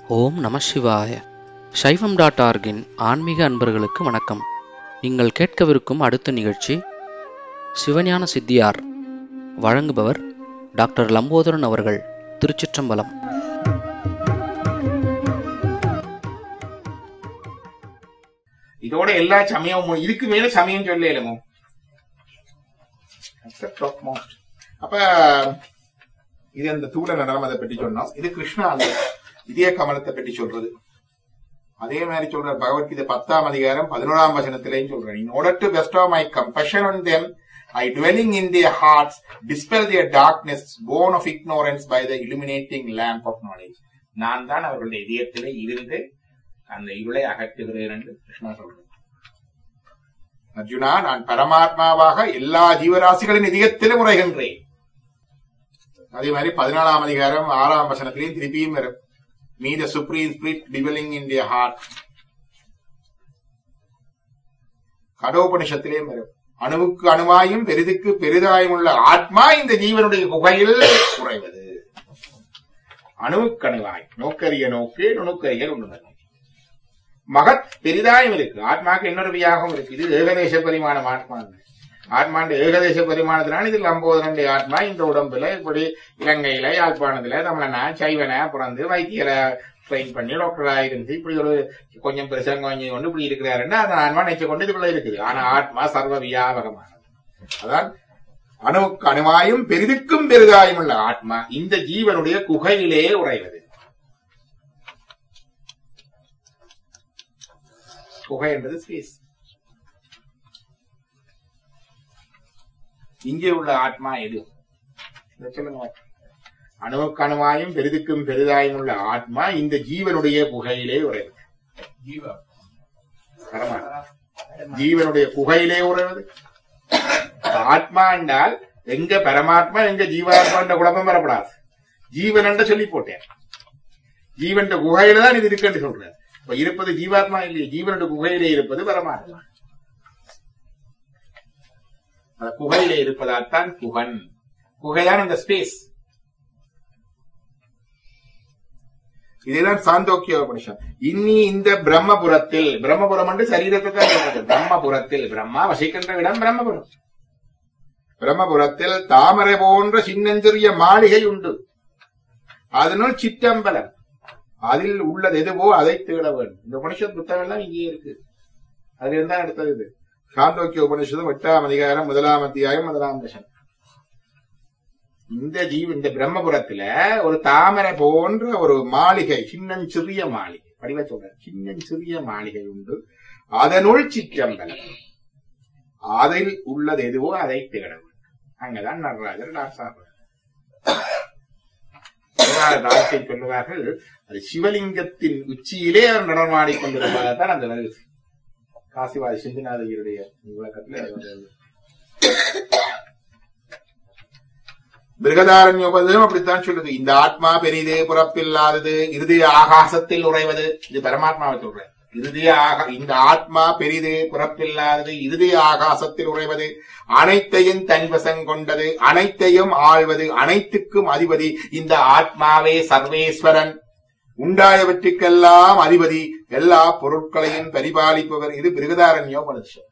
ஓம் நம சிவாய சைவம் டாட் ஆர்கின் ஆன்மீக அன்பர்களுக்கு வணக்கம் நீங்கள் கேட்கவிருக்கும் அடுத்த நிகழ்ச்சி சிவஞான சித்தியார் வழங்குபவர் டாக்டர் லம்போதரன் அவர்கள் திருச்சிற்றம்பலம் இதோட எல்லா சமயமும் இதுக்கு மேல சமயம் சொல்லலுமோ அப்ப இது அந்த தூள நடனம் அதை பற்றி சொன்னோம் இது கிருஷ்ணா அந்த இதய கமலத்தை பற்றி சொல்றது அதே மாதிரி சொல்ற பகவத்கீதை பத்தாம் அதிகாரம் பதினோராம் வசனத்திலையும் சொல்றேன் in order to bestow my compassion on them I dwelling in their hearts dispel their darkness born of ignorance by the illuminating lamp of knowledge நான் தான் அவர்களுடைய இதயத்திலே இருந்து அந்த இருளை அகற்றுகிறேன் என்று கிருஷ்ணா சொல்றேன் அர்ஜுனா நான் பரமாத்மாவாக எல்லா ஜீவராசிகளின் இதயத்திலும் உரைகின்றேன் அதே மாதிரி பதினாலாம் அதிகாரம் ஆறாம் வசனத்திலையும் திருப்பியும் வரும் me the supreme spirit dwelling in their heart கடோபனிஷத்திலேயும் வரும் அணுவுக்கு அணுவாயும் பெரிதுக்கு பெரிதாயும் உள்ள ஆத்மா இந்த ஜீவனுடைய குகையில் உறைவது அணுவுக்கு அணுவாய் நோக்கரிய நோக்கு நுணுக்கரிய உண்ணுதல் மகத் பெரிதாயும் இருக்கு ஆத்மாக்கு இன்னொரு வியாகம் இருக்கு இது ஏகதேச பரிமாணம் ஆத்மா ஆத்மாண்ட ஏகதேச பரிமாணத்தினால இது லம்போதரண்ட ஆத்மா இந்த உடம்புல இப்படி இலங்கையில யாழ்ப்பாணத்துல தமிழனா சைவனா பிறந்து வைத்தியரை ட்ரெயின் பண்ணி டாக்டரா இருந்து இப்படி ஒரு கொஞ்சம் பெருசாங்க கொஞ்சம் கொண்டு இப்படி இருக்கிறாருன்னா அந்த ஆன்மா நினைச்சு கொண்டு இதுக்குள்ள இருக்குது ஆனா ஆத்மா சர்வ வியாபகமானது அதான் அணுவுக்கு அணுவாயும் பெரிதுக்கும் பெரிதாயும் உள்ள ஆத்மா இந்த ஜீவனுடைய குகையிலே உறைவது குகை என்பது ஸ்பேஸ் இங்கே உள்ள ஆத்மா எது இதை சொல்லுங்க அணுவுக்கு அணுவாயும் பெரிதுக்கும் பெரிதாயும் உள்ள ஆத்மா இந்த ஜீவனுடைய குகையிலே உறைவது பரமாத்மா. ஜீவனுடைய குகையிலே உறைவது ஆத்மா என்றால் எங்க பரமாத்மா எங்க ஜீவாத்மா என்ற குழப்பம் வரப்படாது ஜீவன் என்று சொல்லி போட்டேன் ஜீவன் குகையில தான் இது இருக்குன்னு சொல்றேன் இப்ப இருப்பது ஜீவாத்மா இல்லையே ஜீவனுடைய குகையிலே இருப்பது பரமாத்மா அந்த குகையிலே இருப்பதால் தான் குகன் குகைதான் அந்த ஸ்பேஸ் இதுதான் சாந்தோக்கிய உபனிஷம் இன்னி இந்த பிரம்மபுரத்தில் பிரம்மபுரம் என்று சரீரத்தை தான் சொல்றது பிரம்மபுரத்தில் பிரம்மா வசிக்கின்ற இடம் பிரம்மபுரம் பிரம்மபுரத்தில் தாமரை போன்ற சின்னஞ்சிறிய மாளிகை உண்டு அதனுள் சிற்றம்பலம் அதில் உள்ளது எதுவோ அதை தேட வேண்டும் இந்த உபனிஷத் புத்தகம் எல்லாம் இங்கே இருக்கு அதுல இருந்தா எடுத்தது இது சாந்தோக்கிய உபனிஷதம் எட்டாம் அதிகாரம் முதலாம் அத்தியாயம் முதலாம் தசம் இந்த ஜீவ இந்த பிரம்மபுரத்துல ஒரு தாமரை போன்ற ஒரு மாளிகை சின்னஞ்சிறிய மாளிகை படிவ சொல்ற சின்னஞ்சிறிய மாளிகை உண்டு அதனுள் சிற்றம்பலம் அதில் உள்ளது எதுவோ அதை தேட வேண்டும் அங்கதான் நடராஜர் டாக்டர் தாழ்த்தை சொல்லுவார்கள் அது சிவலிங்கத்தின் உச்சியிலே அவர் நடனமாடிக் கொண்டிருப்பதான் அந்த வருது காசிவாதி சிந்துநாதகியுடைய விளக்கத்துல அது வந்து பிருகதாரண்யோபதம் அப்படித்தான் சொல்லுது இந்த ஆத்மா பெரிது புறப்பில்லாதது இறுதி ஆகாசத்தில் உறைவது இது பரமாத்மாவை சொல்றேன் இறுதி ஆக இந்த ஆத்மா பெரிது புறப்பில்லாதது இறுதி ஆகாசத்தில் உறைவது அனைத்தையும் தன்வசம் கொண்டது அனைத்தையும் ஆள்வது அனைத்துக்கும் அதிபதி இந்த ஆத்மாவே சர்வேஸ்வரன் உண்டாயவற்றுக்கெல்லாம் அதிபதி எல்லா பொருட்களையும் பரிபாலிப்பவர் இது பிருகதாரண்யோ மனுஷன்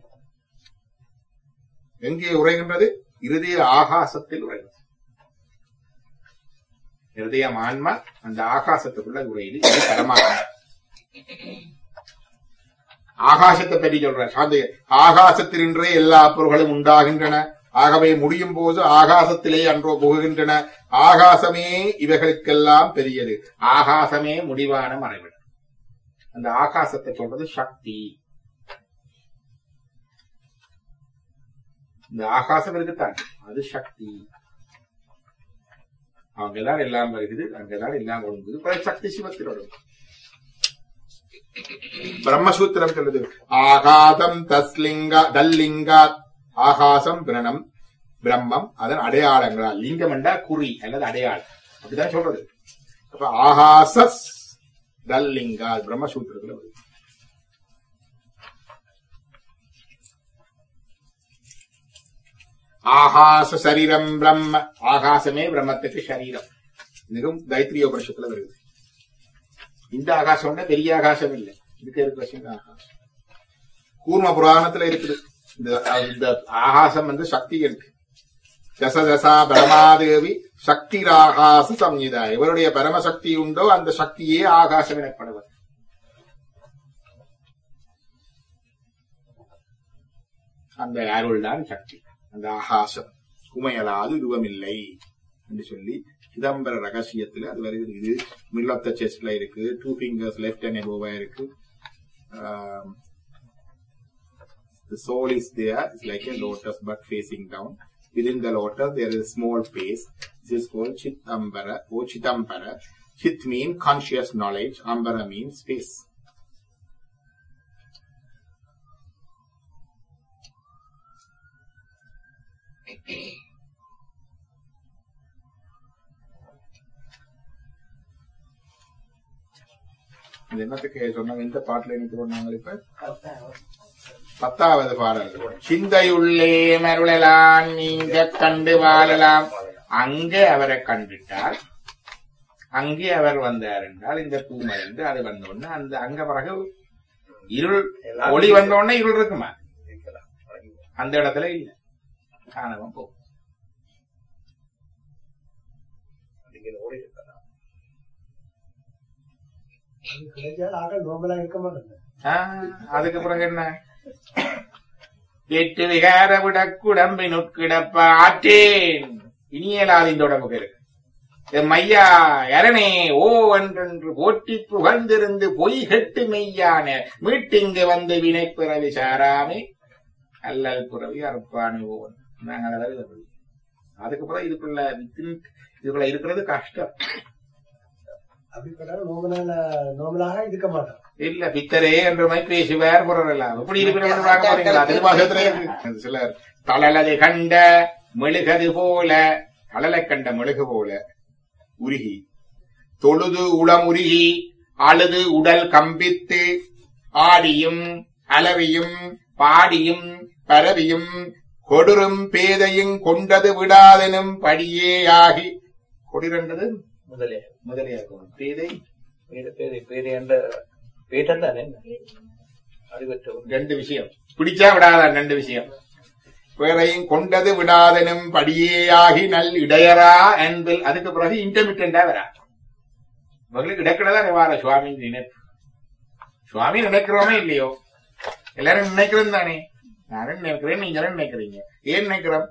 எங்கே உரைகின்றது இருதய ஆகாசத்தில் உரைகிறது இருதயம் ஆன்மா அந்த ஆகாசத்துக்குள்ள உரையுது இது பரமாத்மா ஆகாசத்தை பற்றி சொல்ற சாந்த ஆகாசத்தினின்றே எல்லா பொருள்களும் உண்டாகின்றன ஆகவே முடியும் போது ஆகாசத்திலே அன்றோ புகுகின்றன ஆகாசமே இவைகளுக்கெல்லாம் பெரியது ஆகாசமே முடிவான மறைவிடம் அந்த ஆகாசத்தை சொல்றது சக்தி இந்த ஆகாசம் இருக்குத்தான் அது சக்தி அங்கதான் எல்லாம் வருகிறது அங்கதான் எல்லாம் ஒழுங்குது சக்தி சிவத்தினோட பிரம்மசூத்திரம் சொல்லுது ஆகாசம் தஸ்லிங்கா தல்லிங்காத் ஆகாசம் பிரணம் பிரம்மம் அதன் அடையாளங்களா லிங்கம் என்றா குறி அல்லது அடையாளம் அப்படிதான் சொல்றது அப்ப ஆகாசஸ் தல்லிங்கா பிரம்மசூத்திரத்துல வருது ஆகாச சரீரம் பிரம்ம ஆகாசமே பிரம்மத்துக்கு சரீரம் இதுவும் தைத்திரிய உபனிஷத்துல வருது இந்த ஆகாசம்னா பெரிய ஆகாசம் இல்லை இதுக்கு இருக்கிற சின்ன ஆகாசம் கூர்ம புராணத்துல இருக்குது இந்த இந்த ஆகாசம் வந்து சக்தி இருக்கு தச தசா பரமாதேவி சக்தி ஆகாச சம்யுதா இவருடைய பரமசக்தி உண்டோ அந்த சக்தியே ஆகாசம் எனப்படுவது அந்த அருள் தான் சக்தி அந்த ஆகாசம் உமையலாது உருவமில்லை என்று சொல்லி சிதம்பர ரகசியத்துல அது வருகிறது இது மில் ஆஃப் த செஸ்ட்ல இருக்கு டூ ஃபிங்கர்ஸ் லெஃப்ட் அண்ட் எபோவா இருக்கு the soul is there it's like a lotus but facing down within the lotus there is a small space this is called chitambara or chitambara chit means conscious knowledge ambara means space இது என்னத்துக்கு சொன்னாங்க இந்த பாட்டுல நிக்கிறோம் நாங்கள் இப்ப பத்தாவது பாடல் சிந்தையுள்ளே மருளலாம் நீங்க கண்டு வாழலாம் அங்கே அவரை கண்டுட்டார் அங்கே அவர் வந்தார் என்றால் இந்த பூ மறைந்து அது வந்த உடனே அந்த அங்க பிறகு இருள் ஒளி வந்த உடனே இருள் இருக்குமா அந்த இடத்துல இல்ல காணவன் போ கிடைச்சால் ஆக்கள் நோம்பலா இருக்க மாட்டாங்க ஆஹ், அதுக்கு பிறகு என்ன எட்டு விகார விடக்குடம்பை நுட்கிடப்ப ஆற்றேன் இனியலாது இந்த உடம்புக்கு இருக்கு என் மையா எரணே ஓ என்றென்று போற்றி புகழ்ந்திருந்து பொய் கெட்டு மெய்யான மீட்டிங்கு வந்து வினை பிறவி சாராமே அல்லல் புறவி அறுப்பானு ஓவன் நாங்கள் அதாவது இது அப்படி. அதுக்கு பிறகு இதுக்குள்ள within- இதுக்குள்ள இருக்கிறது கஷ்டம் அப்படிப்பட்ட நோம்பலால நோம்பலாக இருக்க மாட்டான் இல்ல பித்தரே என்ற மாதிரி பேசுவார் புறரெல்லாம் எப்படி இருக்கிறவங்க பார்க்க போறீங்களா திருவாசகத்திலே இருக்கு சிலர் தளலது கண்ட மெழுகது போல தளலை கண்ட மெழுகு போல உருகி தொழுது உளமுருகி அழுது உடல் கம்பித்து ஆடியும் அலறியும் பாடியும் பரவியும் கொடுரும் பேதையும் கொண்டது விடாதெனும் படியேயாகி கொடிரண்டது முதலே முதலியாகும் பேதை பேரு பேரு பேரு என்ற பேட்டம் தானே அறிவற்றவன் ரெண்டு விஷயம் பிடிச்சா விடாதான் ரெண்டு விஷயம் பிறரையும் கொண்டது விடாதனும் படியேயாகி நல் இடையரா என்பில் அதுக்கு பிறகு இன்டர்மிட்டண்டா வரா இவங்களுக்கு இடக்கிடதா நிவார சுவாமி நினைப்பு சுவாமி நினைக்கிறோமே இல்லையோ எல்லாரும் நினைக்கிறோம் தானே நானும் நினைக்கிறேன் நீங்களும் நினைக்கிறீங்க ஏன் நினைக்கிறோம்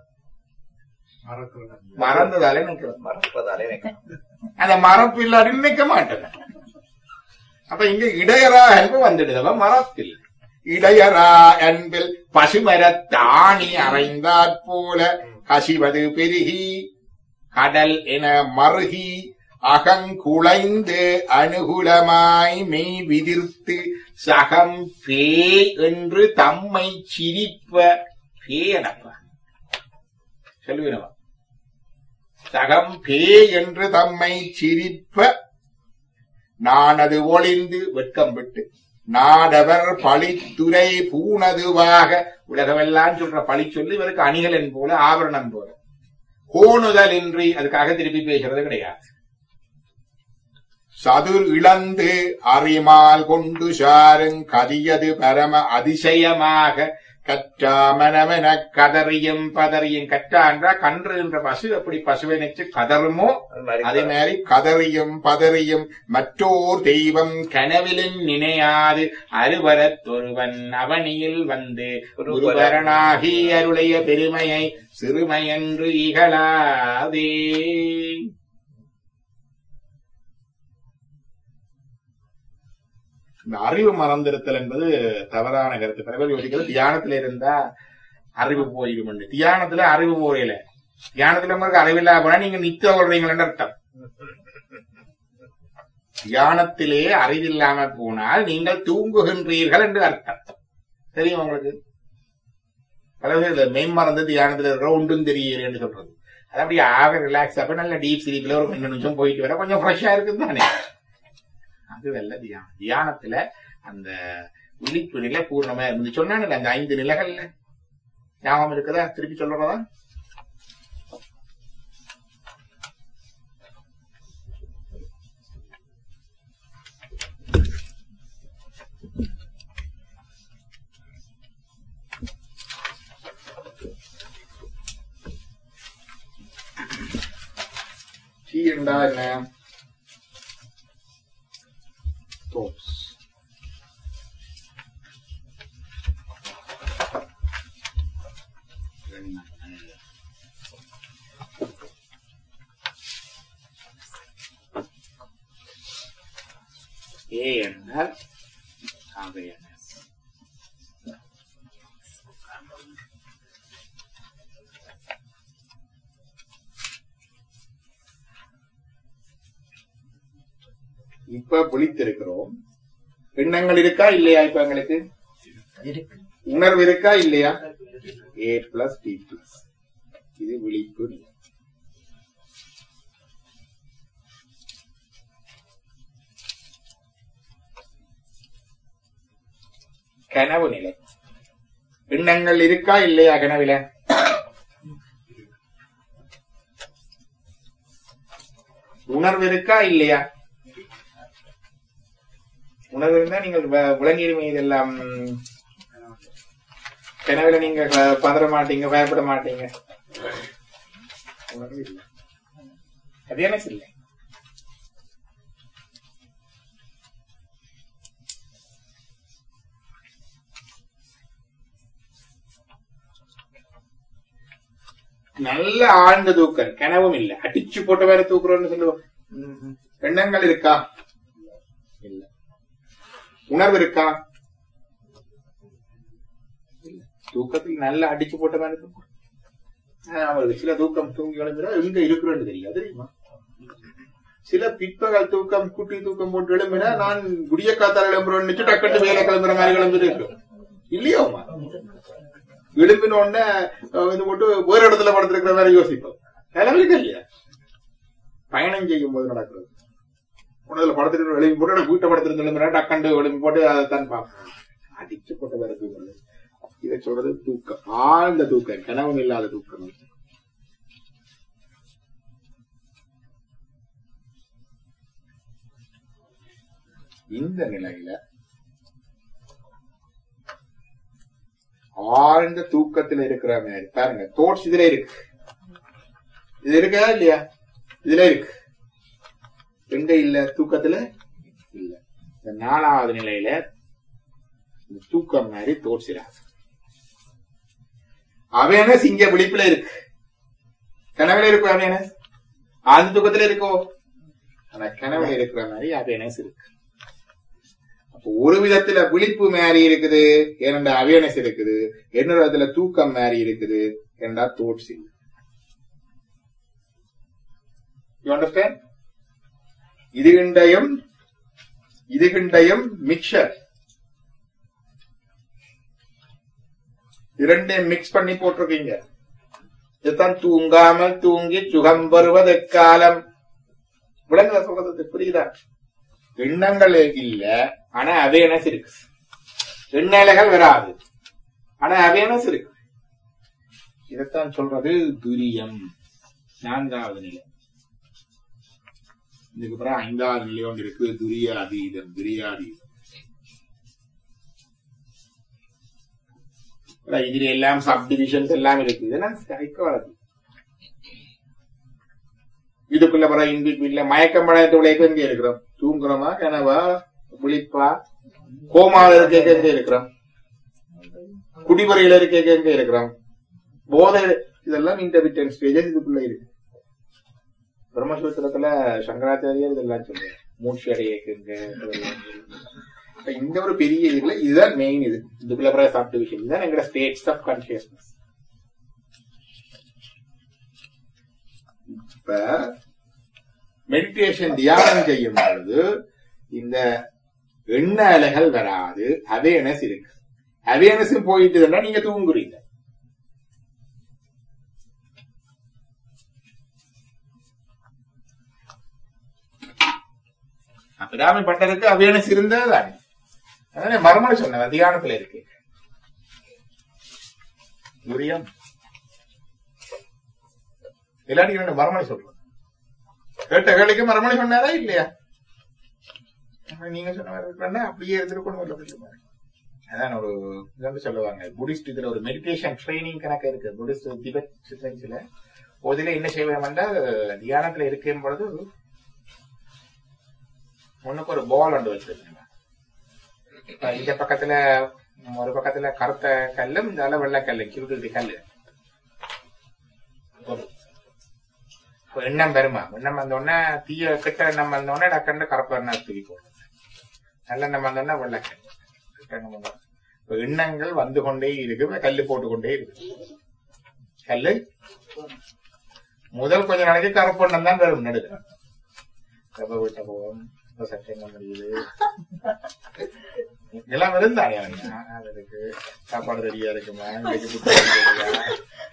மறந்ததாலே நினைக்கிறோம் மறப்பதாலே எனக்கு அந்த மரப்பு இல்லாட்டி நினைக்க மாட்டேன் அப்ப இங்க இடையரா என்பு வந்துடுதவ மரத்தில் இடையரா என்பில் பசுமரத்தாணி அறைந்தாற் போல கசிவது பெருகி கடல் என மருகி அகங்குளைந்து அனுகூலமாய் மெய் விதிர்த்து சகம் பேய் என்று தம்மை சிரிப்ப பேயனப்பா சொல்லுவினவா சகம் பே என்று தம்மை சிரிப்ப நானது ஒளிந்து வெட்கம் விட்டு நாடவர் பழித்துறை பூணதுவாக உலகமெல்லாம் சொல்ற பழி சொல்லி இவருக்கு அணிகலன் போல ஆபரணம் போல கோணுதல் இன்றி அதுக்காக திருப்பி பேசுறது கிடையாது சதுர் இழந்து அறிமால் கொண்டு சாருங் கதியது பரம அதிசயமாக கற்றா மனமென கதறியும் பதறியும் கற்றா என்றா கன்று என்ற பசு எப்படி பசுவை நினைச்சு கதறுமோ அது மாதிரி அதே மாதிரி கதறியும் பதறியும் மற்றோர் தெய்வம் கனவிலும் நினையாது அருவரத்தொருவன் அவனியில் வந்து குருவரனாகி அருளைய பெருமையை சிறுமையென்று இகழாதே இந்த அறிவு மறந்திருத்தல் என்பது தவறான கருத்து பிறகு யோசிக்கிறது தியானத்துல இருந்தா அறிவு போயிடும் தியானத்துல அறிவு போயில தியானத்துல உங்களுக்கு அறிவில்லா போனா நீங்க நித்த சொல்றீங்களன்னு அர்த்தம் தியானத்திலே அறிவில்லாம போனால் நீங்கள் தூங்குகின்றீர்கள் என்று அர்த்தம் தெரியும் உங்களுக்கு பல பேர் இந்த மெய்மறந்து தியானத்துல இருக்கிற ஒன்றும் தெரியல என்று சொல்றது அது அப்படியே ஆக ரிலாக்ஸ் அப்ப நல்ல டீப் ஸ்லீப்ல ஒரு ரெண்டு நிமிஷம் போயிட்டு வர கொஞ்சம் ஃப்ரெஷ்ஷா இருக்குது தானே அது வெல்ல தியானம் தியானத்துல அந்த விழிப்பு நிலை பூர்ணமா இருந்து சொன்னானே அந்த ஐந்து நிலைகள்ல ஞாபகம் இருக்குதா திருப்பி சொல்றதா என்றா என்ன thoughts எண்ணங்கள். ஏ என்றால் awareness இப்ப விழித்திருக்கிறோம் எண்ணங்கள் இருக்கா இல்லையா இப்ப எங்களுக்கு உணர்வு இருக்கா இல்லையா ஏ பிளஸ் டி பிளஸ் இது விழிப்பு நிலை கனவு நிலை எண்ணங்கள் இருக்கா இல்லையா கனவுல உணர்வு இருக்கா இல்லையா உணர்வு இருந்தா நீங்கள் வ- விளங்கிடுமே இதெல்லாம் கனவுல நீங்க ப- பதற மாட்டீங்க பயப்பட மாட்டீங்க உணர்வு இல்லை அது என்ன இல்லை நல்ல ஆழ்ந்த தூக்கம் கனவும் இல்ல அடிச்சு போட்ட வேற தூக்குறோம்னு சொல்லுவோம் எண்ணங்கள் இருக்கா இல்ல உணர்வு இருக்கா இல்ல. தூக்கத்தில் நல்ல அடிச்சு போட்ட மாதிரி தூக்கம் ஆஹ் அவருக்கு சில தூக்கம் தூங்கி எழுந்துறா எங்க இருக்கிறோன்னு தெரியாது தெரியுமா சில பிற்பகல் தூக்கம் குட்டி தூக்கம் போட்டு எழும்பினா நான் குடிய காத்தால எழும்புறோன்னு டக்கட்டு வேலை கிளம்புற மாதிரி கிளம்பிட்டு இருக்கும் இல்லையோமா எழும்பின உடனே அஹ், இது போட்டு வேற இடத்துல படுத்திருக்கிற மாதிரி யோசிப்போம் நிலவிருக்கு இல்லையா பயணம் செய்யும் போது நடக்கிறது உணவுல படுத்துட்டு எழுப்பி போட்டு எனக்கு வீட்டை படுத்துட்டு எழும்புறா டக்கண்டு எழுப்பி போட்டு அதை தான் பார்ப்போம் அடிச்சு போட்ட வேற தூக்கம் இதை சொல்றது தூக்கம் ஆழ்ந்த தூக்கம் கனவும் இல்லாத தூக்கம் இந்த நிலையில ஆழ்ந்த தூக்கத்துல இருக்கிற மாதிரி பாருங்க தோட்ஸ் இதுல இருக்கு இது இருக்கா இல்லையா இதுல இருக்கு எங்க இல்ல தூக்கத்துல இல்ல இந்த நாலாவது நிலையில இந்த தூக்கம் மாதிரி தோட்ஸ் இராது அவேனஸ் இங்க விழிப்புல இருக்கு கனவுல இருக்கும் அவேனஸ் ஆழ்ந்த தூக்கத்துல இருக்கோ ஆனா கனவுல இருக்கிற மாதிரி அவேனஸ் இருக்கு அப்போ ஒரு விதத்துல விழிப்பு மாதிரி இருக்குது ஏனென்றா அவேர்னஸ் இருக்குது இன்னொரு விதத்துல தூக்கம் மாதிரி இருக்குது ஏனென்றா தோட்ஸ் இல்லை யூ அண்டர்ஸ்டாண்ட் இதுகிண்டையும் இதுகிண்டையும் மிக்சர் இரண்டையும் மிக்ஸ் பண்ணி போட்டிருக்கீங்க இதுதான் தூங்காமல் தூங்கி சுகம் வருவது காலம் விளங்குதா சொல்றது புரியுதா எண்ணங்கள் இல்ல ஆனா அவேர்னஸ் இருக்கு எண்ணலைகள் வராது ஆனா அவேர்னஸ் இருக்கு இதைத்தான் சொல்றது துரியம் நான்காவது நிலை இதுக்கு அப்புறம் ஐந்தாவது நிலை ஒன்று இருக்கு துரிய அதீதம் துரியாதீதம் அதான் இதுல எல்லாம் சப்டிவிஷன்ஸ் எல்லாம் இருக்கு இதெல்லாம் சைக்காலஜி இதுக்குள்ள வர இன்பிட்வீன்ல மயக்கம் படையத்துடைய எங்க இருக்கிறோம் தூங்குறோமா கனவா விழிப்பா கோமால இருக்க எங்க இருக்கிறோம் குடிமுறையில இருக்க எங்க இருக்கிறோம் போதை இதெல்லாம் இன்டர்மிட்டன்ட் ஸ்டேஜஸ் இதுக்குள்ள இருக்கு பிரம்மசூத்திரத்துல சங்கராச்சாரியர் இதெல்லாம் சொல்றாரு மூச்சு அடையக்குங்க இப்ப இந்த ஒரு பெரிய இதுல இதுதான் மெயின் இது இதுக்குள்ள வர சப்டிவிஷன் இதுதான் எங்களோட ஸ்டேட்ஸ் ஆஃப் கான்சியஸ்னஸ் இப்ப மெடிடேஷன் தியானம் செய்யும் பொழுது இந்த எண்ண அலைகள் வராது அவேர்னஸ் இருக்கு அவேர்னஸ் போயிட்டுதுன்னா நீங்க தூங்குறீங்க அபிராமி பட்டருக்கு அவேர்னஸ் இருந்தா தானே அதானே மறுமணி சொன்ன தியானத்துல இருக்கு புரியும் எல்லாரும் ரெண்டு மறுமணி சொல்றோம் கேட்ட கேள்விக்கு மறுமணி சொன்னாரா இல்லையா நீங்க சொன்ன மாதிரி இருக்கணும்னா அப்படியே இருந்திருக்கணும் இல்ல அப்படி சொல்லுவாங்க. அதான் ஒரு இது வந்து சொல்லுவாங்க புடிஸ்ட் இதுல ஒரு மெடிடேஷன் ட்ரைனிங் கணக்கு இருக்கு புடிஸ்ட் திபெத் சித்தன்ஸ்ல போதில என்ன செய்வோம் என்றால் தியானத்துல இருக்கும் பொழுது முன்னுக்கு ஒரு பால் ஒன்று வச்சிருக்கேன் இப்ப இந்த பக்கத்துல ஒரு பக்கத்துல கருத்த கல்லும் இந்த அளவு வெள்ளை கல்லு கிருதி கல்லு ஒரு இப்ப எண்ணம் வருமா எண்ணம் வந்தோடனே தீய கிட்ட எண்ணம் வந்தோடனே டக்குன்னு கருப்பு எண்ணெய் தூக்கி போடும் நல்ல எண்ணம் வந்தோடனே வெள்ளைக்கல் கிட்ட எண்ணம் வந்தோடனே இப்ப எண்ணங்கள் வந்து கொண்டே இருக்கு இப்ப கல்லு போட்டுக்கொண்டே இருக்கு கல்லு முதல் கொஞ்ச நாளைக்கு கருப்பு எண்ணம் தான் வரும் நடுக்க கப்ப வீட்டை போவோம் இப்ப சத்தியம் முடியுது எல்லாம் இருந்தானே அதுக்கு சாப்பாடு ரெடியா இருக்குமா இன்னைக்கு புத்தகம் ரெடியா?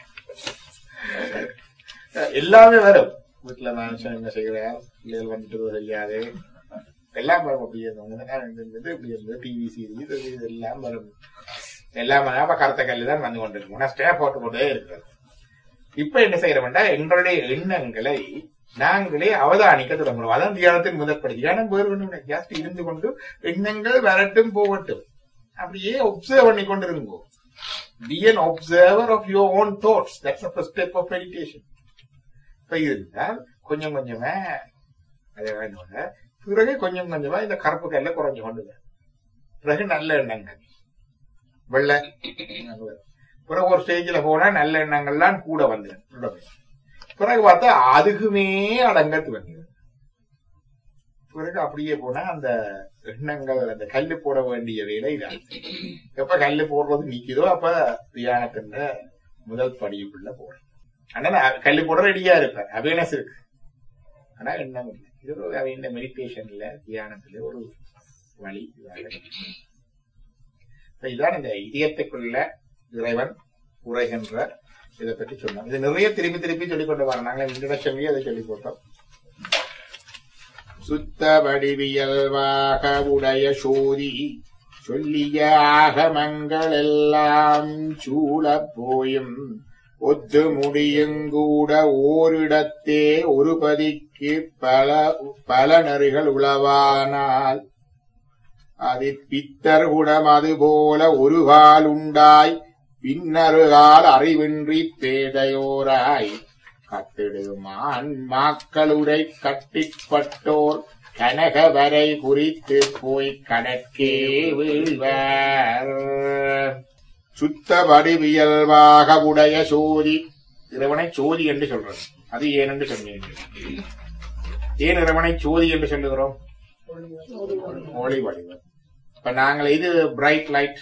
எல்லாமே வரும் வீட்டுல மனுஷன் என்ன செய்கிறார் பிள்ளைகள் வந்துட்டு தெரியாது எல்லாம் வரும் அப்படி இருந்தது இப்படி இருந்தது டிவி சீரிஸ் இது எல்லாம் வரும் எல்லாம் வரும். அப்ப கருத்த கல்லு தான் வந்து கொண்டிருக்கும் ஆனா ஸ்டே போட்டு கொண்டே இருக்கிறது இப்ப என்ன செய்யறோம்னா எங்களுடைய எண்ணங்களை நாங்களே அவதானிக்க தொடங்குறோம் அதான் தியானத்தின் முதற்படி தியானம் வேறு ஒண்ணு ஜாஸ்தி இருந்து கொண்டு எண்ணங்கள் வரட்டும் போகட்டும் அப்படியே ஒப்சர்வ் பண்ணி கொண்டு இருங்கோ be an observer of your own thoughts that's the first step of meditation இப்ப இருந்தால் கொஞ்சம் கொஞ்சமா அதை வேணும்ல பிறகு கொஞ்சம் கொஞ்சமா இந்த கருப்பு கல்ல குறைஞ்சு கொண்டு வரும். பிறகு நல்ல எண்ணங்கள் வெள்ளை எண்ணங்கள் வரும். பிறகு ஒரு ஸ்டேஜ்ல போனா நல்ல எண்ணங்கள்லாம் கூட வந்துடும் பிறகு. பிறகு பார்த்தா அதுக்குமே அடங்கத்து வந்துடும் பிறகு அப்படியே போனா அந்த எண்ணங்கள் அந்த கல்லு போட வேண்டிய வேலை இதான் எப்ப கல்லு போடுறது நிக்குதோ அப்ப தியானத்தின் முதல் படியுக்குள்ள போறேன் ஆனா நான் கல்லு போட ரெடியா இருப்பேன் அவேர்னஸ் இருக்கு ஆனா எண்ணம் இல்லை இது ஒரு அவையின் மெடிடேஷன்ல தியானத்துல ஒரு வழி இதாக இருக்கு. இப்ப இதான் இந்த இதயத்துக்குள்ள இறைவன் உரைகின்ற இதை பற்றி சொன்னோம் இது நிறைய திருப்பி திருப்பி சொல்லிக் கொண்டு வரோம் நாங்கள் இன்ட்ரடக்ஷன்லயே அதை சொல்லி போட்டோம் சுத்த வடிவியல்வாக உடைய சோதி சொல்லிய ஆகமங்கள் எல்லாம் சூழப் போயும் ஒத்து முடியுங்கூட ஓரிடத்தே ஒரு பதிக்கு பல பல நெறிகள் உளவானால் அது பித்தர் குணம் அதுபோல ஒரு கால் உண்டாய் பின்னருகால் அறிவின்றி பேதையோராய் கத்திடுமான் மாக்களுடை கட்டிப்பட்டோர் கனக வரை குறித்து போய் கடற்கே வீழ்வர் சுத்த வடிவியல்வாக உடைய சோதி இறைவனை சோதி என்று சொல்றது அது ஏன் என்று சொன்னீங்க ஏன் இறைவனை சோதி என்று சொல்லுகிறோம் ஒளி வடிவம் இப்ப நாங்கள் இது பிரைட் லைட்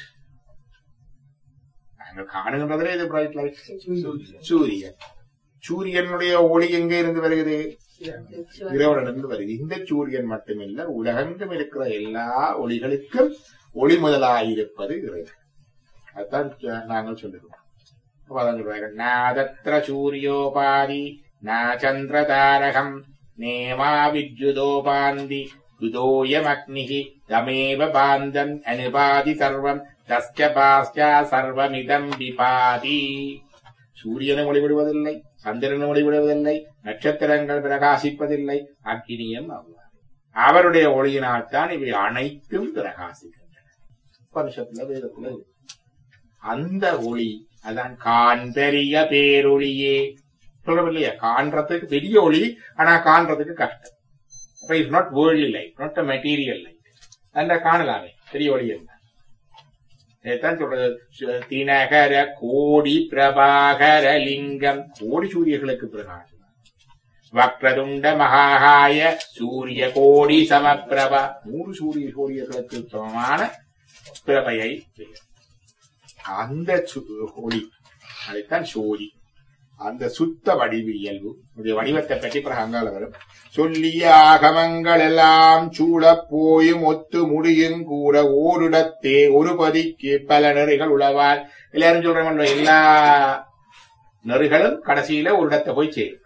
நாங்கள் காணுகின்றதுல இது பிரைட் லைட் சூரியன் சூரியனுடைய ஒளி எங்கே இருந்து வருகிறது இறைவனிடமிருந்து வருகிறது இந்த சூரியன் மட்டுமில்ல உலகெங்கும் இருக்கிற எல்லா ஒளிகளுக்கும் ஒளி முதலாயிருப்பது இறைவன் அதுதான் ச- நாங்கள் சொல்லுகிறோம் அப்ப அதான் சொல்றாங்க நாதத்திர சூரியோபாதி நா சந்திரதாரகம் நேமா வித்யுதோபாந்தி யுதோயமக்னிஹி தமேவ பாந்தம் அனுபாதி சர்வம் தஸ்ய பாஸ்யா சர்வமிதம் விபாதி சூரியனும் ஒளிவிடுவதில்லை சந்திரனும் ஒளிவிடுவதில்லை நட்சத்திரங்கள் பிரகாசிப்பதில்லை அக்கினியும் அவ்வாறு அவருடைய ஒளியினால் தான் இவை அனைத்தும் பிரகாசிக்கின்றன உபனிஷத்துல வேதத்துல இருக்கு. அந்த ஒளி அதான் காண்பெரிய பேரொளியே சொல்றோம் இல்லையா காண்றதுக்கு பெரிய ஒளி ஆனா காண்றதுக்கு கஷ்டம் அப்ப it's not worldly light not a material light அந்த காணலாமே பெரிய ஒளி என்ன இதைத்தான் சொல்றது சு- தினகர கோடி பிரபாகர லிங்கம் கோடி சூரியர்களுக்கு பிரகாசம் வக்ரதுண்ட மகாகாய சூரிய கோடி சமப்பிரபா நூறு சூரிய சூரியர்களுக்கு சமமான பிரபையை உடையது. அந்த சு- ஒளி அதைத்தான் சோதி அந்த சுத்த வடிவு இயல்பு உடைய வடிவத்தை பற்றி பிறகு அங்கால வரும் சொல்லிய ஆகமங்கள் எல்லாம் சூழப் போயும் ஒத்து முடியும் கூட ஓரிடத்தே ஒரு பதிக்கு பல நெறிகள் உளவால் எல்லாரும் சொல்றாங்க எல்லா நெறிகளும் கடைசியில ஒரு இடத்தை போய் சேரும்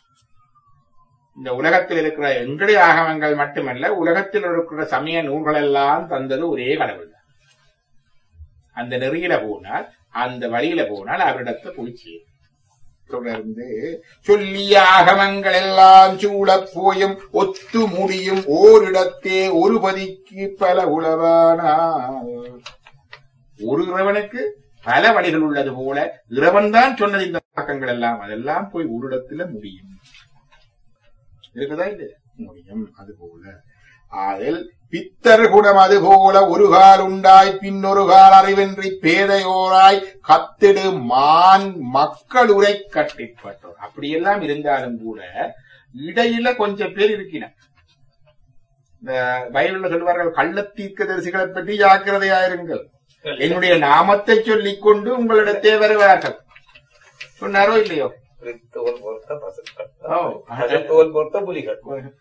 இந்த உலகத்தில் இருக்கிற எங்களுடைய ஆகமங்கள் மட்டுமல்ல உலகத்தில் இருக்கிற சமய நூல்கள் எல்லாம் தந்தது ஒரே கடவுள் தான் அந்த நெறியில போனால் அந்த வழியில போனால் அவரிடத்தை போய் சேரும் தொடர்ந்து சொல்லிய ஆகமங்கள் எல்லாம் சூழப் போயும் ஒத்து முடியும் ஓரிடத்தே ஒரு பதிக்கு பல உளவானால் ஒரு இறைவனுக்கு பல வழிகள் உள்ளது போல இறைவன் தான் சொன்னது இந்த பழக்கங்கள் எல்லாம் அதெல்லாம் போய் ஒரு இடத்துல முடியும் இருக்குதா இது முடியும் அது போல அதில் பித்தர் குணம் அது போல ஒரு கால் உண்டாய் பின்னொரு கால் அறிவின்றி பேதையோராய் கத்திடு மான் மக்கள் உரை கட்டிப்பட்டோர் அப்படியெல்லாம் இருந்தாலும் கூட இடையில கொஞ்சம் பேர் இருக்கிறார் இந்த பைபிள்ல சொல்வார்கள் கள்ளத்தீர்க்க தரிசிகளை பற்றி ஜாக்கிரதையாயிருங்கள் என்னுடைய நாமத்தை சொல்லிக் கொண்டு உங்களிடத்தே வருவார்கள் சொன்னாரோ இல்லையோ தோல் பொறுத்த பசுக்கள் ஓ. தோல் பொறுத்த புலிகள்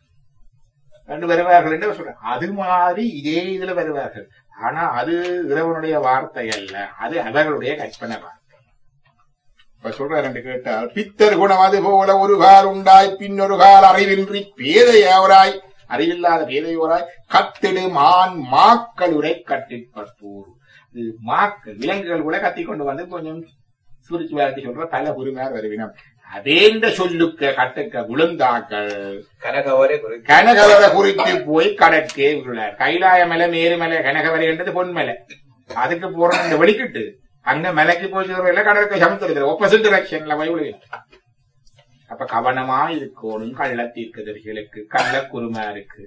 கண்டு வருவார்கள் என்று சொல்ற அது மாதிரி இதே இதுல வருவார்கள் ஆனா அது இறைவனுடைய வார்த்தை அல்ல அது அவர்களுடைய கற்பனை வார்த்தை இப்ப சொல்றாரு என்று கேட்டால் பித்தர் குணம் அது போல ஒரு கால் உண்டாய் பின்னொரு கால் அறிவின்றி பேதையோராய் அறிவில்லாத பேதையோராய் கத்திடு மான் மாக்களுரை கட்டிப்பட்டூர் இது மாக்கள் விலங்குகள் கூட கத்திக் கொண்டு வந்து கொஞ்சம் சுருச்சுவாரத்தை சொல்ற பல உரிமையார் வருவினம் அதேந்த சொல்லுக்க கட்டுக்க விழுந்தாக்கள் கனகவரை குறித்து கனகவரை குறித்து போய் கடற்கே உள்ளார் கைலாய மலை மேருமலை கனகவரை என்றது பொன்மலை அதுக்கு போற இந்த வெளிக்கிட்டு அங்க மலைக்கு போய் சேர்வையில கடற்கை சமுத்திரத்துல ஒப்போசிட் டிரெக்ஷன்ல போய் விழுவிட்டு அப்ப கவனமா இருக்கணும் கள்ளத்தீர்க்கதரிகளுக்கு கள்ள குருமாருக்கு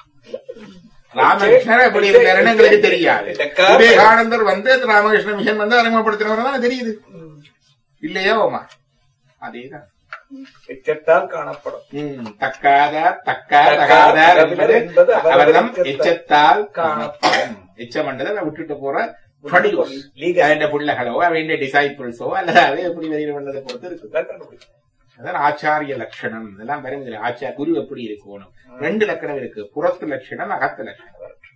ராமகிருஷ்ணர் எப்படி இருக்காருன்னு எங்களுக்கு தெரியாது விவேகானந்தர் வந்து ராமகிருஷ்ண மிஷன் வந்து அறிமுகப்படுத்தினவர் தான் தெரியுது இல்லையா ஓமா அதேதான் எச்சத்தால் காணப்படும் ம், தக்காத தக்கா தகாத என்பது என்பது அவர்தம் எச்சத்தால் எச்சத்தால் காணப்படும் எச்சம் என்றதை அதை விட்டுட்டு போற படிகோஸ் லீகல் அவன் பிள்ளைகளோ அவன் டிசைபிள்ஸோ அல்லது அதை எப்படி வெளியிட பண்ணதை பொறுத்து இருக்கு அதான் ஆச்சாரிய லட்சணம் இதெல்லாம் பெருமிதில்லை ஆச்சார குரு எப்படி இருக்கணும் ரெண்டு லட்சணம் இருக்கு புறத்து லட்சணம் அகத்து லட்சணம்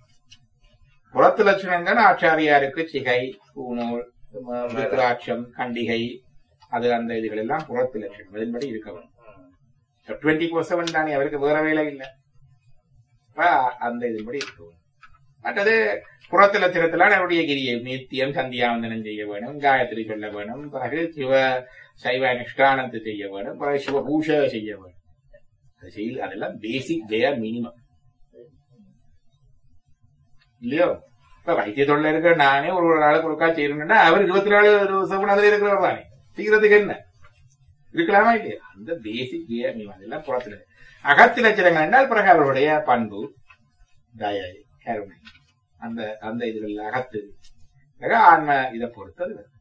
புறத்து லட்சணங்கள் ஆச்சாரியாருக்கு சிகை பூநூல் ருத்ராட்சம் கண்டிகை அது அந்த இதுகள் எல்லாம் புறத்து லட்சணம் அதன்படி இருக்க வேண்டும் டுவெண்ட்டி ஃபோர் செவன் தானே அவருக்கு வேற வேலை இல்லை அப்ப அந்த இதுபடி இருக்கும் மற்றது புறத்து லட்சணத்துல அவருடைய கிரியை நித்தியம் சந்தியாவந்தனம் செய்ய வேணும் காயத்ரி சொல்ல வேணும் பிறகு சிவ சைவ நிஷ்டானத்து செய்ய வேணும் பிறகு சிவ பூஷை செய்ய வேணும் அது செய்ய அதெல்லாம் பேசிக் தேர் மினிமம் இல்லையோ இப்ப வைத்திய தொழில இருக்கிற நானே ஒரு ஒரு நாளுக்கு ஒருக்கா செய்யணும்னா அவர் இருபத்தி நாலு வருஷம் அதுல இருக்கிறவர் தானே செய்யறதுக்கு என்ன இருக்கலாமா இல்லையா அந்த பேசிக் தேர் மினிமம் அதெல்லாம் புறத்துல அகத்து லட்சணங்கள் என்றால் பிறகு அவருடைய பண்பு தயை கருணை அந்த அந்த இதுகள் அகத்து பிறகு ஆன்ம இதை பொறுத்தது வருது.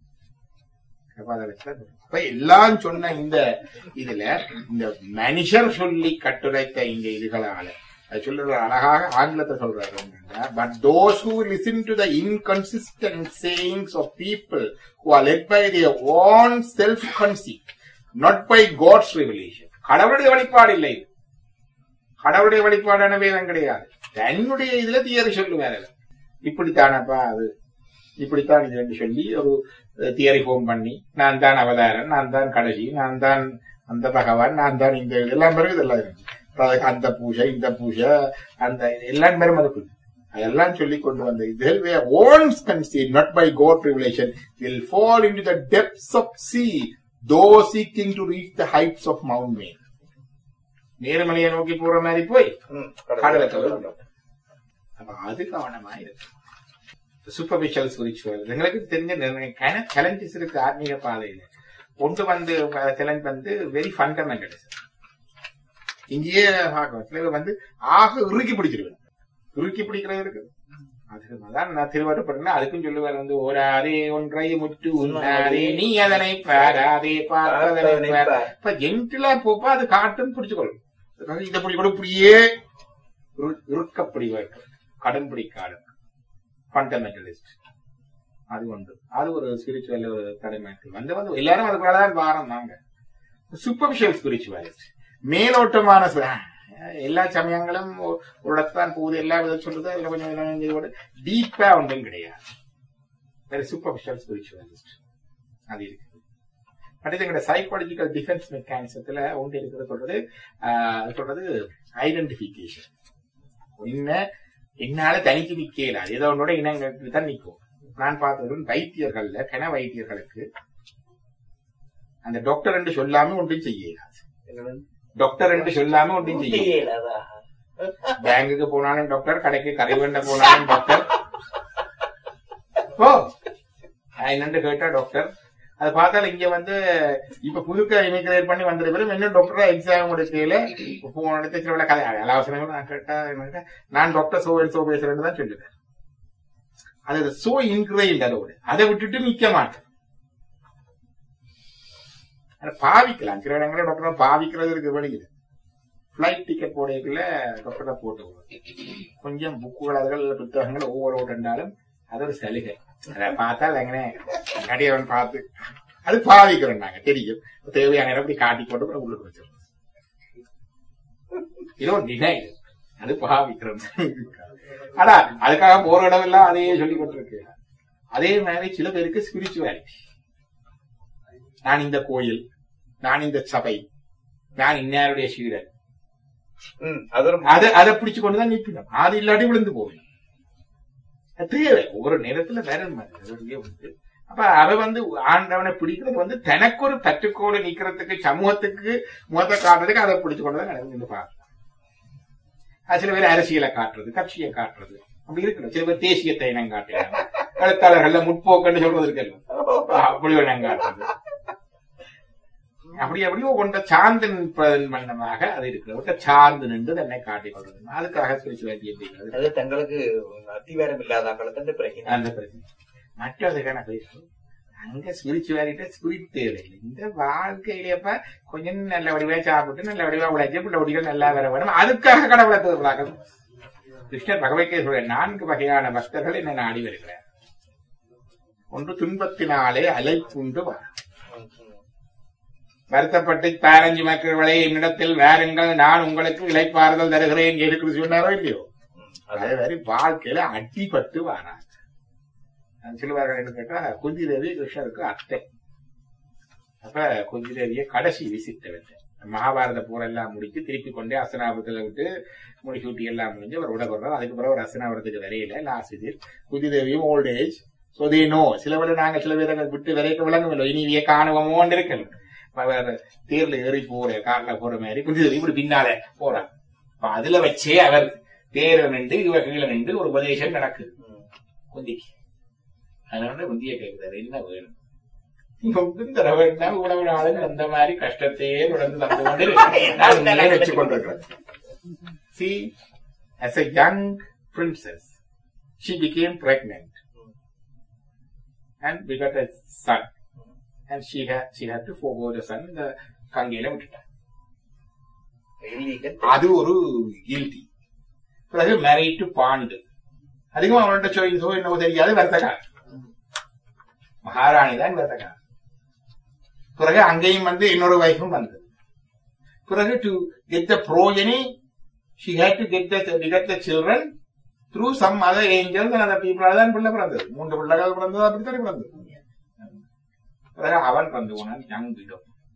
அப்ப அதை வச்சுதான் சொல்றோம். அப்ப எல்லாம் சொன்ன இந்த இதுல இந்த மனுஷர் சொல்லி கட்டுரைத்த இங்க இதுகளால அது சொல்றது அழகாக ஆங்கிலத்தை சொல்றாரு but those who listen to the inconsistent sayings of people who are led by their own self conceit not by God's revelation கடவுளுடைய வழிபாடு இல்லை இது. கடவுளுடைய வழிபாடான வேதம் கிடையாது தன்னுடைய இதுல தியரி சொல்லுவாரு இப்படித்தானப்பா அது இப்படித்தான் இது என்று சொல்லி ஒரு தியரி ஃபோம் பண்ணி நான் தான் அவதாரன் நான் தான் கடைசி நான் தான் அந்த பகவான் நான் தான் இந்த இதெல்லாம் பிறகு இதெல்லாம் இருக்கு அப்புறம் அந்த பூஜை இந்த பூஜை அந்த எல்லாம் பேரும் அதுக்கு அதெல்லாம் சொல்லி கொண்டு வந்த இதில் own conceive not by God revelation will fall into the depths of sea though seeking to reach the heights of mount man நேர்மலையை நோக்கி போற மாதிரி போய் கடலை கவர் அப்ப அது கவனமா இருக்கு சூப்பர்ஃபிஷியல் ஸ்பிரிச்சுவல் எங்களுக்கு தெரிஞ்ச நிறைய சேலஞ்சஸ் இருக்கு ஆத்மீக பாதையில ஒன்று வந்து சேலஞ்ச் வந்து வெரி ஃபண்டமெண்டல் இங்கேயே பார்க்கணும் சில பேர் வந்து ஆக இறுக்கி பிடிச்சிருவேன் இறுக்கி பிடிக்கிறது இருக்கு அது அதான் நான் திருவாரூர் அதுக்கும் சொல்லுவார் வந்து ஓராதே ஒன்றை முற்று உண்ணாதே நீ அதனை பாராதே பார்த்ததனை பார் இப்ப ஜென்டிலா போப்பா அது காட்டும் பிடிச்சுக்கொள்ளும் அதுக்காக இதை பிடிக்கணும் இப்படியே இரு- இறுக்கப்படி வைக்கும் கடன் பிடிக்காது ஃபண்டமெண்டலிஸ்ட் அது ஒன்று அது ஒரு ஸ்பிரிச்சுவல் ஒரு தலைமைக்கு வந்து வந்து எல்லாரும் அதுக்குள்ளதான் வாரம் நாங்க சூப்பர்ஃபிஷியல் ஸ்பிரிச்சுவாலிஸ்ட் மேலோட்டமான சு- ஆஹ், எல்லா சமயங்களும் ஒ- ஒரு இடத்தான் போகுது எல்லா விதம் சொல்றது அதுல கொஞ்சம் இதெல்லாம் இதோட டீப்பா ஒன்றும் கிடையாது வேற சூப்பர்ஃபிஷியல் ஸ்பிரிச்சுவலிஸ்ட் அது இருக்கு அடுத்து எங்களோட சைக்காலஜிக்கல் டிஃபென்ஸ் மெக்கானிசத்துல ஒன்று இருக்கிறது சொல்றது ஆஹ், சொல்றது ஐடென்டிபிகேஷன் என்ன என்னால தனிச்சு நிக்கல ஏதோ ஒன்னோட இனங்களுக்கு தான் நிக்கும் நான் பார்த்தது வைத்தியர்கள்ல கன வைத்தியர்களுக்கு அந்த டாக்டர் என்று சொல்லாம ஒன்றும் செய்யலாது டாக்டர் என்று சொல்லாம ஒன்றும் செய்ய பேங்குக்கு போனாலும் டாக்டர் கடைக்கு கரை வேண்ட போனாலும் டாக்டர் ஓ என்னன்னு கேட்டா டாக்டர் அது பார்த்தாலும் இங்க வந்து இப்ப புதுக்க இமிகிரேட் பண்ணி வந்த பிறகு இன்னும் டாக்டரா எக்ஸாம் முடிக்கையில போன இடத்துல சில கதை அலாவசரம் நான் கேட்டா என்ன கேட்டா, நான் டாக்டர் சோ சோ பேசுறேன்னு தான் சொல்லுவேன் அது சோ இன்கிரைல் அதோட அதை விட்டுட்டு நிக்க மாட்டேன் ஆனா பாவிக்கலாம் சில இடங்களில் டாக்டர் பாவிக்கிறது இருக்கு வழியில் ஃபிளைட் டிக்கெட் போடையக்குள்ள டாக்டரை போட்டு விடுவோம். கொஞ்சம் புக்குகள் அதுகள் புத்தகங்கள் ஒவ்வொரு ஓட்டுண்டாலும் அது ஒரு சலுகை அதை பார்த்தா எங்கனே அடியவன் பார்த்து அது பாவிக்கிறோம் நாங்க தெரியும் தேவையான இடம் இப்படி காட்டி போட்டு அப்புறம் உள்ளுக்கு வச்சிருக்கோம் இது ஒரு டினை அது பாவிக்கிறோம் ஆனா அதுக்காக போற இடம் எல்லாம் அதையே சொல்லி கொண்டிருக்கு அதே மாதிரி சில பேருக்கு ஸ்பிரிச்சுவாலிட்டி நான் இந்த கோயில் நான் இந்த சபை நான் இன்னாருடைய சீடர் ம், அது ஒரு அதை அதை பிடிச்சு கொண்டுதான் நிற்கணும் அது இல்லாட்டி விழுந்து போகும் அது தேவை ஒவ்வொரு நேரத்துல வேற மாதிரி அது அப்படியே உண்டு. அப்ப அவ வந்து ஆண்டவனை பிடிக்கிறது வந்து தனக்கு ஒரு பற்றுக்கோடு நிக்கிறதுக்கு சமூகத்துக்கு முகத்தை காட்டுறதுக்கு அதை பிடிச்சு கொண்டுதான் நடந்து பார்க்கலாம் அது சில பேர் அரசியலை காட்டுறது கட்சியை காட்டுறது அப்படி இருக்கணும் சில பேர் தேசியத்தை இனம் காட்டுறாங்க எழுத்தாளர்கள்ல முற்போக்குன்னு சொல்றது இருக்கல அப்படி ஒரு இனம் காட்டுறது அப்படி அப்படியோ கொண்ட சார்ந்து நிற்பதன் வண்ணமாக அது இருக்கிறவங்க சார்ந்து நின்று தன்னை காட்டிக் கொள்வது அதுக்காக ஸ்பிரிச்சுவாலிட்டி அப்படிங்கிறது அது தங்களுக்கு அத்திவாரம் இல்லாத காலத்தண்டு பிரச்சனை அந்த பிரச்சனை மற்றதுக்கான பேசும் அங்க ஸ்பிரிச்சுவாலிட்டி ஸ்பிரிட் தேவையில்லை இந்த வாழ்க்கையிலேப்ப கொஞ்சம் நல்ல வடிவா சாப்பிட்டு நல்ல வடிவா உழைச்சி பிள்ளை வடிகள் நல்லா வர வேணும் அதுக்காக கடவுளை திருவிழாக்கள் கிருஷ்ணர் பகவத்கீதை சொல்ற நான்கு வகையான பக்தர்கள் என்ன நாடி வருகிறார் ஒன்று துன்பத்தினாலே அலைப்புண்டு வர வருத்தப்பட்டு பதினஞ்சு மக்கள்களே என்னிடத்தில் வேறுங்கள் நான் உங்களுக்கு இழைப்பாறுதல் தருகிறேன் என்று சொன்னாரோ இல்லையோ அதே மாதிரி வாழ்க்கையில அடிபட்டு வராங்க சொல்லுவார்கள் என்று கேட்டா குந்தி தேவி கிருஷ்ணருக்கு அத்தை அப்ப குந்தி தேவியை கடைசி விசித்த வச்சேன் மகாபாரத போர் எல்லாம் முடிச்சு திருப்பி கொண்டே அசனாபுரத்துல விட்டு முடிச்சூட்டி எல்லாம் முடிஞ்சு அவர் விட போடுறாரு அதுக்கு பிறகு ஒரு அசனாபுரத்துக்கு வரையில லாஸ்ட் இது Kunti Devi old age so they know சில பேர் நாங்க சில பேரை விட்டு வரைக்க விளங்கும் இல்லை இனிவிய காணுவோமோன்னு இருக்கல அவர் தேர்ல ஏறி போற கார்ல போற மாதிரி குந்தி தேவி இப்படி பின்னால போறார் அப்ப அதுல வச்சே அவர் தேர நின்று இவ கீழே நின்று ஒரு உபதேசம் நடக்குது குந்திக்கு அதனால குந்திய கேட்கிறாரு என்ன வேணும் ஒன்றும் தர வேண்டாம் உணவு நாளும் அந்த மாதிரி கஷ்டத்தையே தொடர்ந்து தந்து கொண்டு நான் உண்மையை வச்சு கொண்டிருக்கிறேன் See, as a young princess, she became pregnant and we got a son. And she had she had to forego the son இந்த கங்கையில விட்டுட்டான் இல்லீகல் அது ஒரு கில்டி பிறகு மேரிட் டு பாண்டு அதிகமா அவன்கிட்ட சோயின்ஸோ என்னவோ தெரியாது வர்த்தகார் மகாராணி தான் வர்த்தகார் பிறகு அங்கேயும் வந்து இன்னொரு வைஃபும் வந்தது பிறகு to get the progeny she had to get the get the children through some other angels அந்த பீப்புளால தான் பிள்ளை பிறந்தது மூன்று பிள்ளைகள் பிறந்தது அப்படித்தானே பிறந்தது பிறகு அவன் பிறந்து போனான் young widow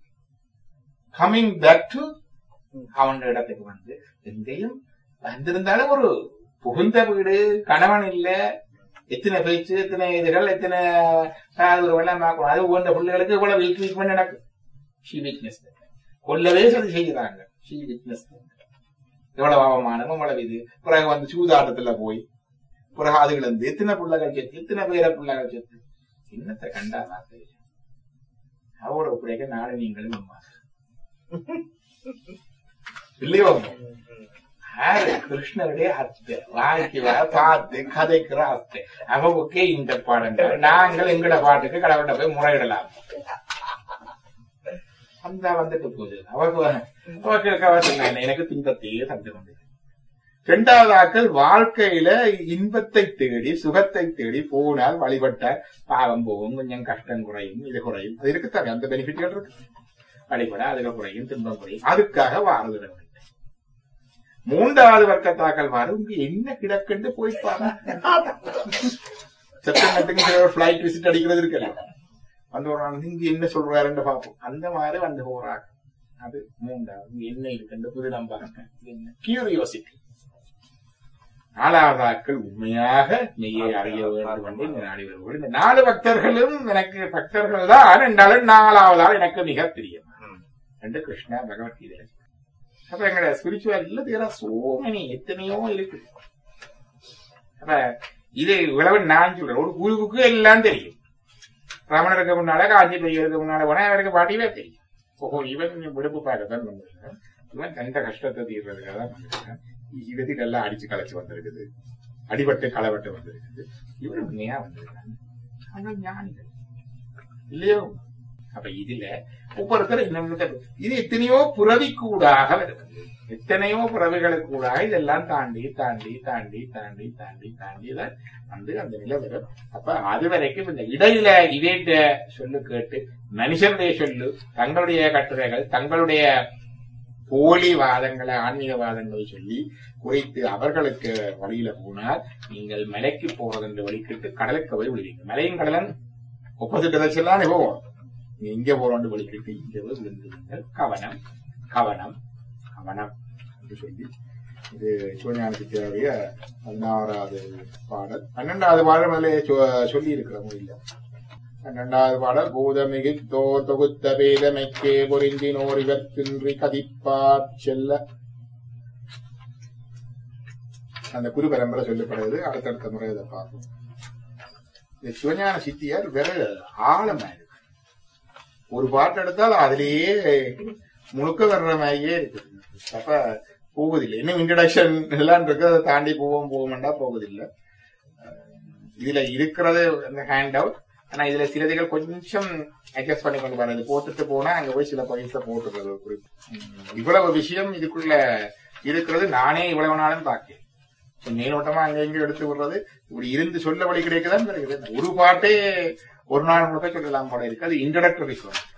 coming back to அவன் இடத்துக்கு வந்து எங்கேயும் வந்திருந்தாலும் ஒரு புகுந்த வீடு கணவன் இல்ல எத்தனை பேச்சு எத்தனை இதுகள் எத்தனை ஒரு வெள்ளம் பார்க்கணும் அது போன்ற பிள்ளைகளுக்கு இவ்வளவு வீக் ட்ரீட்மெண்ட் நடக்கும் ஷீ வீக்னஸ் கொல்லவே சொல்லி செய்கிறாங்க ஷீ வீக்னஸ் எவ்வளவு அவமானம் எவ்வளவு இது பிறகு வந்து சூதாட்டத்துல போய் பிறகு அதுல இருந்து எத்தனை பிள்ளைகள் செத்து எத்தனை பேர பிள்ளைகள் செத்து என்னத்தை கண்டா நான் தெரியும் அவரோட பிள்ளைக நாடு நீங்களும் அம்மா இல்லையோ யாரு கிருஷ்ணருடைய அத்தை வாழ்க்கையில பார்த்து கதைக்கிற அத்தை அவவுக்கே இந்த பாடங்கள் நாங்கள் எங்கட பாட்டுக்கு கடவுள்கிட்ட போய் முறையிடலாம் அந்த வந்துட்டு போகுது அவக்கு அவக்கு கவசம் எனக்கு துன்பத்தையே தந்து கொண்டு இரண்டாவது ஆக்கள் வாழ்க்கையில இன்பத்தை தேடி சுகத்தை தேடி போனால் வழிபட்டால் பாவம் போகும் கொஞ்சம் கஷ்டம் குறையும் இது குறையும் அது இருக்குத்தானே அந்த பெனிஃபிட்கள் இருக்கு வழிபட அதுக்கு குறையும் துன்பம் குறையும் அதுக்காக வாரது மூன்றாவது வர்க்கத்தாக்கள் வரும் இங்க என்ன கிடக்குன்னு போய் பாரு செப்டம்பருக்கு சில பிளைட் விசிட் அடிக்கிறது இருக்கல வந்து ஒரு நாள் இங்க என்ன சொல்றாருன்னு பார்ப்போம் அந்த மாதிரி வந்து போறாங்க அது மூன்றாவது இங்க என்ன இருக்குன்னு புது நம்பாங்க என்ன கியூரியோசிட்டி நாலாவது ஆட்கள் உண்மையாக மெய்யை அறிய வேண்டும் என்று இந்த நாடி வருவோம் இந்த நாலு பக்தர்களும் எனக்கு பக்தர்கள் தான் என்றாலும் நாலாவதால் எனக்கு மிக பிரியம் என்று கிருஷ்ணா பகவத்கீதை அப்ப எங்கட ஸ்பிரிச்சுவாலிட்டியில தேரா சோமனி எத்தனையோ இருக்கு அப்ப இது இவ்வளவு நான் சொல்றேன் ஒரு குருவுக்கு எல்லாம் தெரியும் ரமணருக்கு முன்னால காஞ்சி பெரியவருக்கு முன்னால போனா அவருக்கு பாட்டியவே தெரியும் ஓஹோ இவன் விடுப்பு பார்க்கத்தான் வந்திருக்கான் இவன் தந்த கஷ்டத்தை தீர்றதுக்காக தான் வந்திருக்கான் இவத்துக்கு எல்லாம் அடிச்சு களைச்சு வந்திருக்குது அடிபட்டு களவட்டு வந்திருக்குது இவரு உண்மையா வந்திருக்காங்க ஆனால் ஞானிகள் இல்லையோ அப்ப இதுல ஒவ்வொருத்தர் இன்னொன்னு இது எத்தனையோ புறவி கூடாக வருது எத்தனையோ புறவிகளுக்கு கூடாக இதெல்லாம் தாண்டி தாண்டி தாண்டி தாண்டி தாண்டி தாண்டி தான் வந்து அந்த நிலை வரும் அப்ப அது வரைக்கும் இந்த இடையில இவேட்ட சொல்லு கேட்டு மனுஷனுடைய சொல்லு தங்களுடைய கட்டுரைகள் தங்களுடைய போலி வாதங்களை ஆன்மீகவாதங்களை சொல்லி குறைத்து அவர்களுக்கு வழியில போனால் நீங்கள் மலைக்கு போறது என்று வழிக்கிட்டு கடலுக்கு போய் விழுவீங்க மலையும் கடலன் ஒப்போசிட் எல்லாம் போவோம் நீ இங்க போறோம் வழிக்கிட்டு இங்க போய் விழுந்துருங்கள் கவனம் கவனம் கவனம் என்று சொல்லி இது சிவஞான சித்தியாவுடைய பதினாறாவது பாடல் பன்னெண்டாவது பாடல் முதல்ல சொல்லி இருக்கிற இல்ல பன்னெண்டாவது பாடல் பூதமிகு தோ தொகுத்த பேதமைக்கே பொறிந்தினோர் இவற்றின்றி கதிப்பார் செல்ல அந்த குரு பரம்பரை சொல்லப்படுறது அடுத்தடுத்த முறை இதை பார்ப்போம் இந்த சிவஞான சித்தியார் வேற ஆழமா இருக்கு ஒரு பாட்டு எடுத்தால் அதுலயே முழுக்க வர்ற மாதிரியே இருக்குது அப்ப போகுதில்லை இன்னும் இன்ட்ரடக்ஷன் எல்லாம் இருக்கு அதை தாண்டி போவோம் போவோம்டா போகுதில்லை இதுல இருக்கிறது அந்த ஹேண்ட் அவுட் ஆனா இதுல சிலதுகள் கொஞ்சம் அட்ஜஸ்ட் பண்ணி கொண்டு வர்றது போட்டுட்டு போனா அங்க போய் சில பாயிண்ட்ஸ போட்டுறது ஒரு குறிப்பு உம், இவ்வளவு விஷயம் இதுக்குள்ள இருக்கிறது நானே இவ்வளவு நாளும் பார்க்கேன் மேலோட்டமா அங்க இங்க எடுத்து விடுறது இப்படி இருந்து சொல்ல வழி கிடைக்குதான் கிடைக்குது ஒரு பாட்டே ஒரு நாள் முழுக்க சொல்லலாம் போல இருக்கு அது இன்ட்ரடக்டரி சாங்